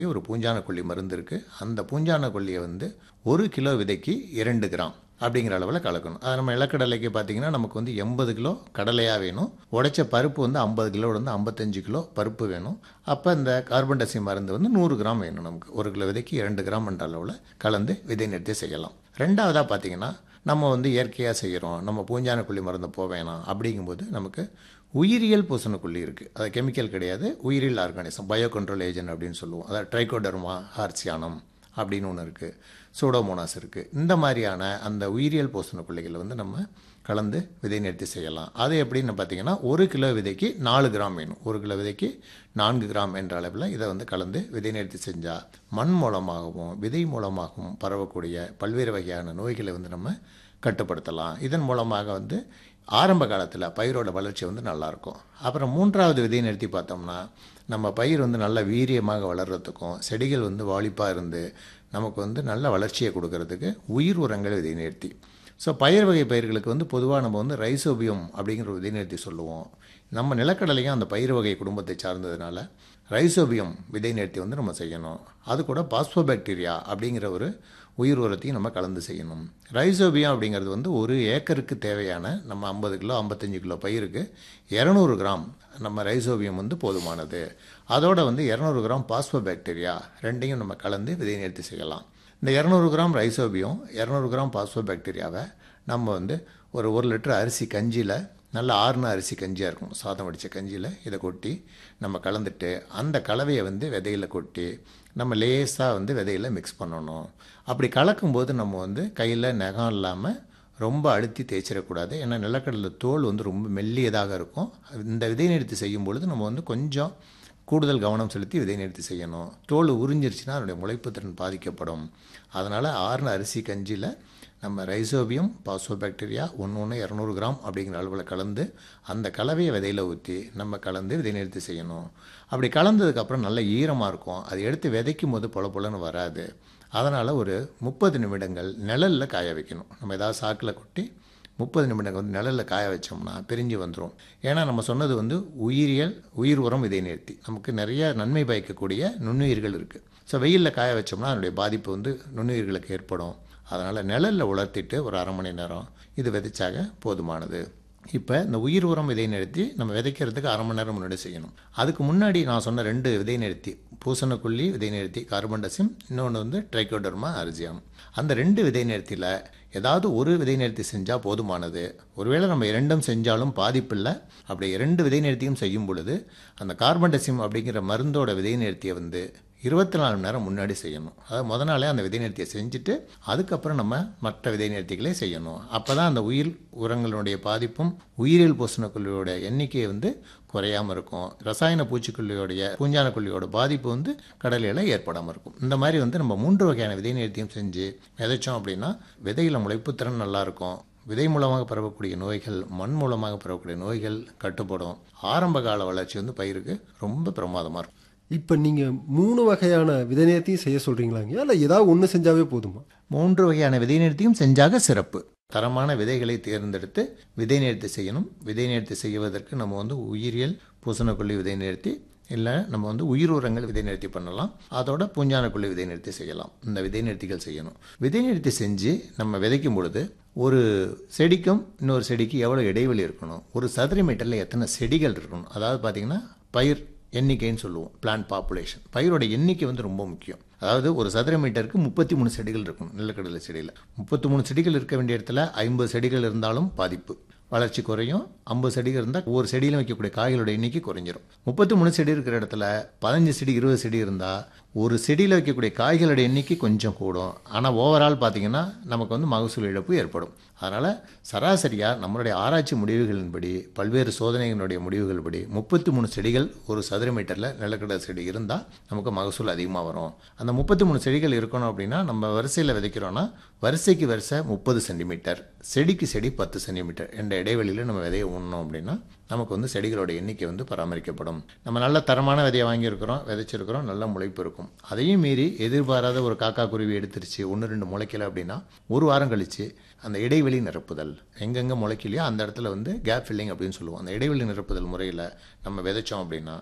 ஒரு பூஞ்சான கொல்லி மருந்து இருக்குது அந்த பூஞ்சான கொல்லியை வந்து ஒரு கிலோ விதைக்கு இரண்டு கிராம் அப்படிங்கிற அளவில் கலக்கணும் அது நம்ம இலக்கடலைக்கு பார்த்தீங்கன்னா நமக்கு வந்து எண்பது கிலோ கடலையாக வேணும் உடைச்ச பருப்பு வந்து ஐம்பது கிலோட வந்து ஐம்பத்தஞ்சு கிலோ பருப்பு வேணும் அப்போ இந்த கார்பன் டை மருந்து வந்து நூறு கிராம் வேணும் நமக்கு ஒரு கிலோ விதைக்கு இரண்டு கிராம் என்ற அளவில் கலந்து விதை நிறுத்தி செய்யலாம் ரெண்டாவதாக பார்த்தீங்கன்னா நம்ம வந்து இயற்கையாக செய்கிறோம் நம்ம பூஞ்சான கொல்லி மருந்து போக வேணாம் அப்படிங்கும்போது நமக்கு உயிரியல் பூசணக்கொல்லி இருக்குது அது கெமிக்கல் கிடையாது உயிரியல் ஆர்கானிசம் பயோ கண்ட்ரோல் ஏஜென்ட் அப்படின்னு சொல்லுவோம் அதாவது ட்ரைகோடர்மா ஹார்சியானம் அப்படின்னு ஒன்று இருக்குது சூடோமோனாஸ் இருக்குது இந்த மாதிரியான அந்த உயிரியல் பூசணக்கொல்லிகளை வந்து நம்ம கலந்து விதை நிறுத்தி செய்யலாம் அது எப்படின்னு பார்த்தீங்கன்னா ஒரு கிலோ விதைக்கு நாலு கிராம் வேணும் ஒரு கிலோ விதைக்கு நான்கு கிராம் என்ற அளவில் இதை வந்து கலந்து விதை நிறுத்தி செஞ்சால் மண் மூலமாகவும் விதை மூலமாகவும் பரவக்கூடிய பல்வேறு வகையான நோய்களை வந்து நம்ம கட்டுப்படுத்தலாம் இதன் மூலமாக வந்து ஆரம்ப காலத்தில் பயிரோட வளர்ச்சி வந்து நல்லாயிருக்கும் அப்புறம் மூன்றாவது விதையை நிறுத்தி பார்த்தோம்னா நம்ம பயிர் வந்து நல்ல வீரியமாக வளர்கிறதுக்கும் செடிகள் வந்து வாலிப்பாக இருந்து நமக்கு வந்து நல்ல வளர்ச்சியை கொடுக்கறதுக்கு உயிர் உரங்கள் விதை நிறுத்தி ஸோ பயிர் வகை பயிர்களுக்கு வந்து பொதுவாக நம்ம வந்து ரைசோபியம் அப்படிங்கிற ஒரு விதை நிறுத்தி சொல்லுவோம் நம்ம நிலக்கடலையும் அந்த பயிர் வகை குடும்பத்தை சார்ந்ததுனால ரைசோபியம் விதை நிறுத்தி வந்து நம்ம செய்யணும் அது கூட பாஸ்போபாக்டீரியா அப்படிங்கிற ஒரு உயிர் உரத்தையும் நம்ம கலந்து செய்யணும் ரைசோபியம் அப்படிங்கிறது வந்து ஒரு ஏக்கருக்கு தேவையான நம்ம ஐம்பது கிலோ ஐம்பத்தஞ்சு கிலோ பயிருக்கு இரநூறு கிராம் நம்ம ரைசோபியம் வந்து போதுமானது அதோட வந்து இரநூறு கிராம் பாஸ்போபாக்டீரியா ரெண்டையும் நம்ம கலந்து விதை நிறுத்தி செய்யலாம் இந்த இரநூறு கிராம் ரைசோபியம் இரநூறு கிராம் பாஸ்போபாக்டீரியாவை நம்ம வந்து ஒரு ஒரு லிட்டர் அரிசி கஞ்சியில் நல்ல ஆறுன அரிசி கஞ்சியாக இருக்கும் சாதம் வடித்த கஞ்சியில் இதை கொட்டி நம்ம கலந்துட்டு அந்த கலவையை வந்து விதையில் கொட்டி நம்ம லேஸாக வந்து விதையில் மிக்ஸ் பண்ணணும் அப்படி கலக்கும்போது நம்ம வந்து கையில் நகம் இல்லாமல் ரொம்ப அழுத்தி தேய்ச்சிடக்கூடாது ஏன்னா நிலக்கடலை தோல் வந்து ரொம்ப மெல்லியதாக இருக்கும் இந்த விதை நிறுத்தி செய்யும் பொழுது நம்ம வந்து கொஞ்சம் கூடுதல் கவனம் செலுத்தி விதை நிறுத்தி செய்யணும் தோல் உறிஞ்சிருச்சுன்னா அதனுடைய முளைப்பு திறன் பாதிக்கப்படும் அதனால் ஆறுன அரிசி கஞ்சியில் நம்ம ரைசோபியம் பாஸ்போபாக்டீரியா ஒன்று ஒன்று இரநூறு கிராம் அப்படிங்கிற அளவில் கலந்து அந்த கலவையை விதையில் ஊற்றி நம்ம கலந்து விதை நிறுத்தி செய்யணும் அப்படி கலந்ததுக்கப்புறம் நல்ல ஈரமாக இருக்கும் அது எடுத்து விதைக்கும் போது பொல பொலன்னு வராது அதனால் ஒரு முப்பது நிமிடங்கள் நிழலில் காய வைக்கணும் நம்ம ஏதாவது சாக்கில் கொட்டி முப்பது நிமிடங்கள் வந்து நிழலில் காய வச்சோம்னா பிரிஞ்சு வந்துடும் ஏன்னா நம்ம சொன்னது வந்து உயிரியல் உயிர் உரம் விதை நிறுத்தி நமக்கு நிறைய நன்மை பயக்கக்கூடிய நுண்ணுயிர்கள் இருக்குது ஸோ வெயிலில் காய வச்சோம்னா அதனுடைய பாதிப்பு வந்து நுண்ணுயிர்களுக்கு ஏற்படும் அதனால் நிழலில் உலர்த்திட்டு ஒரு அரை மணி நேரம் இது விதைச்சாக போதுமானது இப்போ இந்த உயிர் உரம் விதை நிறுத்தி நம்ம விதைக்கிறதுக்கு அரை மணி நேரம் முன்னாடி செய்யணும் அதுக்கு முன்னாடி நான் சொன்ன ரெண்டு விதை நிறுத்தி பூசணக்கொல்லி விதை நிறுத்தி கார்பன் டசிம் இன்னொன்று வந்து ட்ரைகோடர்மா அரிஜியானம் அந்த ரெண்டு விதை நிறுத்தியில் ஏதாவது ஒரு விதை நிறுத்தி செஞ்சால் போதுமானது ஒருவேளை நம்ம இரண்டும் செஞ்சாலும் பாதிப்பில்லை அப்படி இரண்டு விதை நிறுத்தியும் செய்யும் பொழுது அந்த கார்பன் டசிம் அப்படிங்கிற மருந்தோட விதை நிறுத்தியை வந்து இருபத்தி நாலு மணி நேரம் முன்னாடி செய்யணும் அதாவது முத நாளே அந்த விதை நிறுத்தியை செஞ்சுட்டு அதுக்கப்புறம் நம்ம மற்ற விதை நிறுத்திகளே செய்யணும் அப்போ தான் அந்த உயிர் உரங்களுடைய பாதிப்பும் உயிரியல் பூசணக்கொல்லியோட எண்ணிக்கை வந்து குறையாமல் இருக்கும் ரசாயன பூச்சிக்கொல்லியோடைய பூஞ்சான கொல்லியோட பாதிப்பு வந்து கடலையில் ஏற்படாமல் இருக்கும் இந்த மாதிரி வந்து நம்ம மூன்று வகையான விதை நிறுத்தியும் செஞ்சு விதைச்சோம் அப்படின்னா விதையில் முளைப்பு திறன் நல்லாயிருக்கும் விதை மூலமாக பரவக்கூடிய நோய்கள் மண் மூலமாக பரவக்கூடிய நோய்கள் கட்டுப்படும் ஆரம்ப கால வளர்ச்சி வந்து பயிருக்கு ரொம்ப பிரமாதமாக இருக்கும் இப்போ நீங்கள் மூணு வகையான விதை நேர்த்தியும் செய்ய சொல்கிறீங்களாங்க இல்லை ஏதாவது ஒன்று செஞ்சாவே போதுமா மூன்று வகையான விதை நிறுத்தியும் செஞ்சாக சிறப்பு தரமான விதைகளை தேர்ந்தெடுத்து விதை நிறுத்தி செய்யணும் விதை நிறுத்தி செய்வதற்கு நம்ம வந்து உயிரியல் பூசணக்கொல்லி விதை நிறுத்தி இல்லை நம்ம வந்து உயிர் உரங்கள் விதை நிறுத்தி பண்ணலாம் அதோட பூஞ்சானக்கொல்லி விதை நிறுத்தி செய்யலாம் இந்த விதை நிறுத்திகள் செய்யணும் விதை நிறுத்தி செஞ்சு நம்ம விதைக்கும் பொழுது ஒரு செடிக்கும் இன்னொரு செடிக்கு எவ்வளோ இடைவெளி இருக்கணும் ஒரு சதுர மீட்டரில் எத்தனை செடிகள் இருக்கணும் அதாவது பார்த்திங்கன்னா பயிர் எண்ணிக்கைன்னு சொல்லுவோம் பிளான்ட் பாப்புலேஷன் பயிரோட எண்ணிக்கை வந்து ரொம்ப முக்கியம் அதாவது ஒரு சதுர மீட்டருக்கு முப்பத்தி மூணு செடிகள் இருக்கணும் நிலக்கடலை செடியில் முப்பத்தி மூணு செடிகள் இருக்க வேண்டிய இடத்துல ஐம்பது செடிகள் இருந்தாலும் பாதிப்பு வளர்ச்சி குறையும் ஐம்பது செடிகள் இருந்தால் ஒவ்வொரு செடியிலும் வைக்கக்கூடிய காய்களோட எண்ணிக்கை குறைஞ்சிரும் முப்பத்தி மூணு செடி இருக்கிற இடத்துல பதினஞ்சு செடி இருபது செடி இருந்தால் ஒரு செடியில் வைக்கக்கூடிய காய்களோட எண்ணிக்கை கொஞ்சம் கூடும் ஆனால் ஓவரால் பார்த்தீங்கன்னா நமக்கு வந்து மகசூல் இழப்பு ஏற்படும் அதனால் சராசரியாக நம்மளுடைய ஆராய்ச்சி முடிவுகளின்படி பல்வேறு சோதனைகளுடைய முடிவுகள் படி முப்பத்தி மூணு செடிகள் ஒரு சதுர மீட்டரில் நிலக்கடலை செடி இருந்தால் நமக்கு மகசூல் அதிகமாக வரும் அந்த முப்பத்தி மூணு செடிகள் இருக்கணும் அப்படின்னா நம்ம வரிசையில் விதைக்கிறோன்னா வரிசைக்கு வரிசை முப்பது சென்டிமீட்டர் செடிக்கு செடி பத்து சென்டிமீட்டர் என்ற இடைவெளியில் நம்ம விதையை உண்ணோம் அப்படின்னா நமக்கு வந்து செடிகளோட எண்ணிக்கை வந்து பராமரிக்கப்படும் நம்ம நல்ல தரமான விதையை வாங்கியிருக்கிறோம் விதைச்சிருக்கிறோம் நல்ல முளைப்பு இருக்கும் அதையும் மீறி எதிர்பாராத ஒரு காக்கா குருவி எடுத்துருச்சு ஒன்று ரெண்டு முளைக்கல அப்படின்னா ஒரு வாரம் கழித்து அந்த இடைவெளி நிரப்புதல் எங்கெங்கே முளைக்கலையோ அந்த இடத்துல வந்து கேப் ஃபில்லிங் அப்படின்னு சொல்லுவோம் அந்த இடைவெளி நிரப்புதல் முறையில் நம்ம விதைச்சோம் அப்படின்னா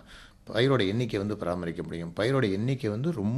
பயிரோட எண்ணிக்கை வந்து பராமரிக்க முடியும் பயிரோட எண்ணிக்கை வந்து ரொம்ப